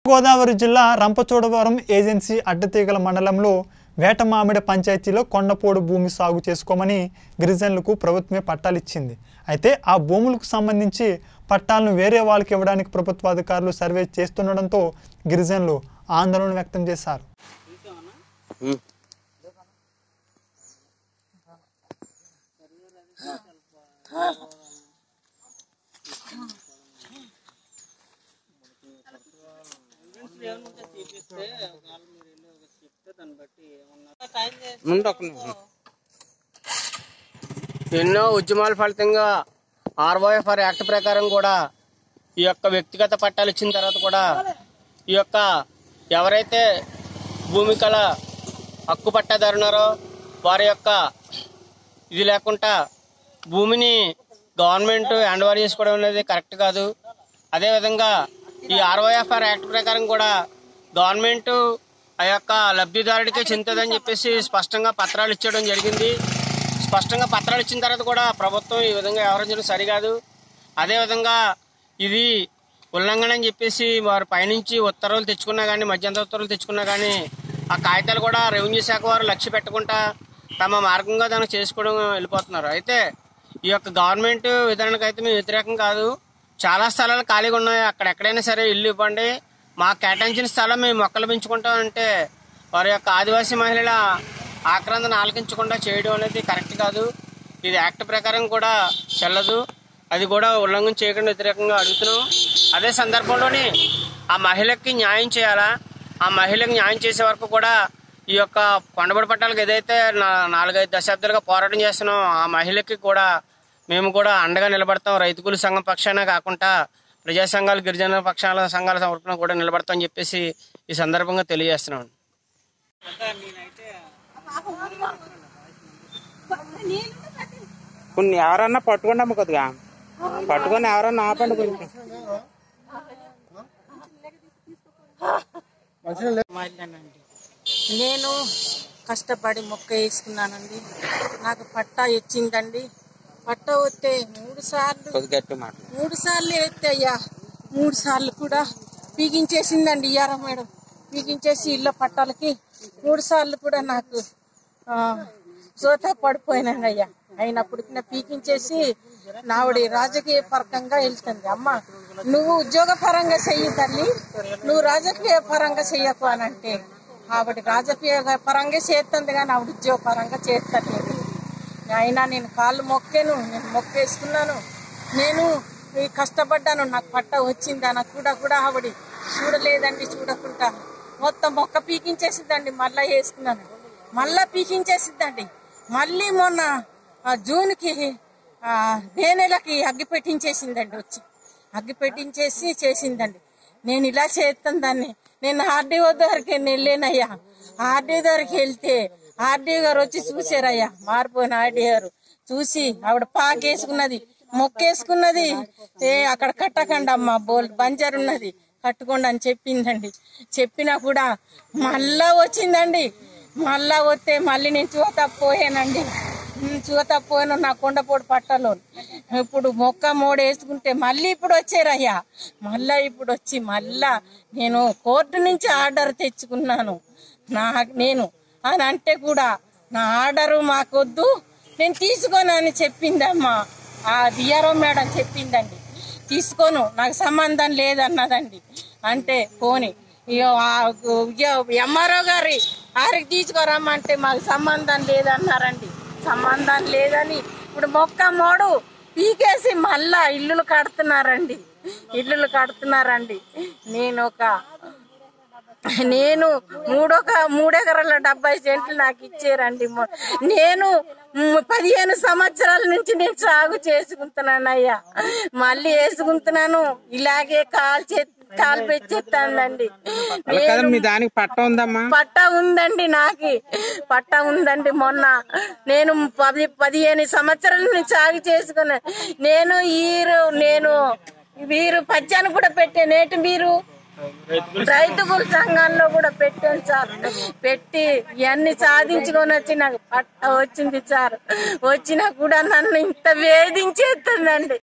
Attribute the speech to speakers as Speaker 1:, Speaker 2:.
Speaker 1: గోదావరి జిల్లా రంపచోడవరం ఏజెన్సీ అడ్డతీగల మండలంలో వేటమామిడి పంచాయతీలో కొండపోడు భూమి సాగు చేసుకోమని గిరిజనులకు ప్రభుత్వమే పట్టాలు ఇచ్చింది అయితే ఆ భూములకు సంబంధించి పట్టాలను వేరే వాళ్ళకి ఇవ్వడానికి ప్రభుత్వ అధికారులు సర్వే చేస్తుండడంతో గిరిజనులు ఆందోళన వ్యక్తం చేశారు
Speaker 2: ముందు ఒక నిమిషం. ఎన్నో ఉద్యమాల ఫలితంగా ఆర్ఓఎఫ్ఆర్ యాక్ట్ ప్రకారం కూడా ఈ యొక్క వ్యక్తిగత పట్టాలు ఇచ్చిన తర్వాత కూడా ఈ యొక్క ఎవరైతే భూమి కల హక్కు పట్టాదారు ఉన్నారో వారి యొక్క ఇది లేకుండా భూమిని గవర్నమెంట్ హ్యాండ్ ఓవర్ చేసుకోవడం అనేది కరెక్ట్ కాదు అదేవిధంగా ఈ ఆర్ఓఎఫ్ఆర్ యాక్ట్ ప్రకారం కూడా గవర్నమెంట్ ఆ యొక్క లబ్ధిదారుడికే చెందుతుందని చెప్పేసి స్పష్టంగా పత్రాలు ఇచ్చడం జరిగింది స్పష్టంగా పత్రాలు ఇచ్చిన తర్వాత కూడా ప్రభుత్వం ఈ విధంగా వ్యవహరించడం సరికాదు అదేవిధంగా ఇది ఉల్లంఘన అని చెప్పేసి వారు పైనుంచి ఉత్తర్వులు తెచ్చుకున్నా కానీ మధ్యంతర ఉత్తర్వులు తెచ్చుకున్నా కానీ ఆ కాగితాలు కూడా రెవెన్యూ శాఖ వారు లక్ష్య పెట్టకుండా తమ మార్గంగా దాన్ని చేసుకోవడం వెళ్ళిపోతున్నారు అయితే ఈ యొక్క గవర్నమెంట్ విధానానికి అయితే మేము వ్యతిరేకం కాదు చాలా స్థలాలు ఖాళీగా ఉన్నాయి అక్కడ ఎక్కడైనా సరే ఇల్లు ఇవ్వండి మాకు కేటాయించిన స్థలం మేము మొక్కలు పెంచుకుంటాం అంటే వారి యొక్క ఆదివాసీ మహిళల ఆక్రందన ఆలకించకుండా చేయడం అనేది కరెక్ట్ కాదు ఇది యాక్ట్ ప్రకారం కూడా చెల్లదు అది కూడా ఉల్లంఘన చేయకుండా వ్యతిరేకంగా అడుగుతున్నాం అదే సందర్భంలోని ఆ మహిళకి న్యాయం చేయాలా ఆ మహిళకి న్యాయం చేసే వరకు కూడా ఈ యొక్క కొండబడి పట్టాలకు ఏదైతే నా- నాలుగైదు దశాబ్దాలుగా పోరాటం చేస్తున్నాం ఆ మహిళకి కూడా మేము కూడా అండగా నిలబడతాం రైతు కూలి సంఘం పక్షాన కాకుండా ప్రజా సంఘాలు గిరిజన పక్షాల సంఘాల సమర్పణ కూడా నిలబడతామని చెప్పేసి ఈ సందర్భంగా తెలియజేస్తున్నాం
Speaker 3: కొన్ని ఎవరన్నా పట్టుకోండి అమ్మ కొద్దిగా పట్టుకొని ఎవరన్నా ఆపండి కొంచెం
Speaker 4: మాట్లాడండి నేను కష్టపడి మొక్క వేసుకున్నానండి నాకు పట్టా వచ్చిందండి పట్టా వస్తే మూడు సార్లు
Speaker 3: కొద్ది గట్టి మాట
Speaker 4: మూడు సార్లు ఎత్తే అయ్యా మూడు సార్లు కూడా పీకించేసిందండి ఇయ్యారా మేడం పీకించేసి ఇళ్ళ పట్టాలకి మూడు సార్లు కూడా నాకు ఆ, సోతా పడిపోయినండి అయ్యా అయినప్పటికీ నా పీకించేసి నావిడి రాజకీయ పరకంగా వెళ్తుంది అమ్మ నువ్వు ఉద్యోగ పరంగా చెయ్యి తల్లి నువ్వు రాజకీయ పరంగా చెయ్యకు అని అంటే ఆవిడ రాజకీయ పరంగా చేస్తుంది కానీ ఆవిడ ఉద్యోగ పరంగా చేస్తలేదు అయినా నేను కాళ్ళు మొక్కాను నేను మొక్కేసుకున్నాను నేను ఈ కష్టపడ్డాను నాకు పట్ట వచ్చిందా నాకు కూడా కూడా ఆవిడ చూడలేదండి చూడకుండా మొత్తం మొక్క పీకించేసిద్దండి మళ్ళా వేసుకున్నాను మళ్ళా పీకించేసిద్దండి మళ్ళీ మొన్న ఆ జూన్కి ఆ, మే నెలకి అగ్గి పెట్టించేసిందండి వచ్చి అగ్గి పెట్టించేసి చేసిందండి నేను ఇలా చేస్తాను దాన్ని నేను ఆర్డీఓ దగ్గరికి వెళ్ళానయ్యా ఆర్డీఓ దగ్గరికి వెళ్తే ఆర్డీఓ గారు వచ్చి చూసారయ్యా మారిపోయిన ఆర్డీఓ గారు చూసి ఆవిడ పాకేసుకున్నది మొక్కేసుకున్నది ఏ అక్కడ కట్టకండి అమ్మ బోల్ బంజర్ ఉన్నది కట్టుకోండి అని చెప్పిందండి చెప్పినా కూడా మళ్ళా వచ్చిందండి మళ్ళా వస్తే మళ్ళీ నేను చూత పోయానండి ఉమ్, చూత పోయాను నా కొండపోడు పట్టలో ఇప్పుడు మొక్క మోడ వేసుకుంటే మళ్ళీ ఇప్పుడు వచ్చారయ్యా మళ్ళా ఇప్పుడు వచ్చి మళ్ళా నేను కోర్టు నుంచి ఆర్డర్ తెచ్చుకున్నాను నా నేను అని అంటే కూడా నా ఆర్డరు మాకొద్దు నేను తీసుకోను అని చెప్పిందమ్మా ఆ డిఆర్ఓ మేడం చెప్పిందండి తీసుకోను నాకు సంబంధం లేదన్నదండి అంటే పోని ఎంఆర్ఓ గారి ఆరికి తీసుకోరమ్మంటే మాకు సంబంధం లేదన్నారండి సంబంధం లేదని ఇప్పుడు మొక్క మోడు పీకేసి మళ్ళా ఇల్లులు కడుతున్నారండి ఇల్లులు కడుతున్నారండి నేను ఒక నేను మూడొక మూడెకరాల డెబ్బై సెంట్లు నాకు ఇచ్చారండి మొ- నేను మ్, పదిహేను సంవత్సరాల నుంచి నేను సాగు చేసుకుంటున్నాను అయ్యా మళ్ళీ వేసుకుంటున్నాను ఇలాగే కాల్ చే కాలు పెట్టేస్తానండి
Speaker 3: అలా కదా మీ దానికి పట్ట ఉందమ్మా
Speaker 4: పట్ట ఉందండి నాకు పట్ట ఉందండి మొన్న నేను పది పదిహేను సంవత్సరాల నుంచి సాగు చేసుకున్నా నేను ఈరు నేను వీరు పచ్చాను కూడా పెట్టే నేటి మీరు రైతు కూల సంఘాల్లో కూడా పెట్టాను సార్ పెట్టి ఇవన్నీ సాధించుకొని వచ్చి నాకు పట్ట వచ్చింది సార్ వచ్చినా కూడా నన్ను ఇంత వేధించేస్తుందండి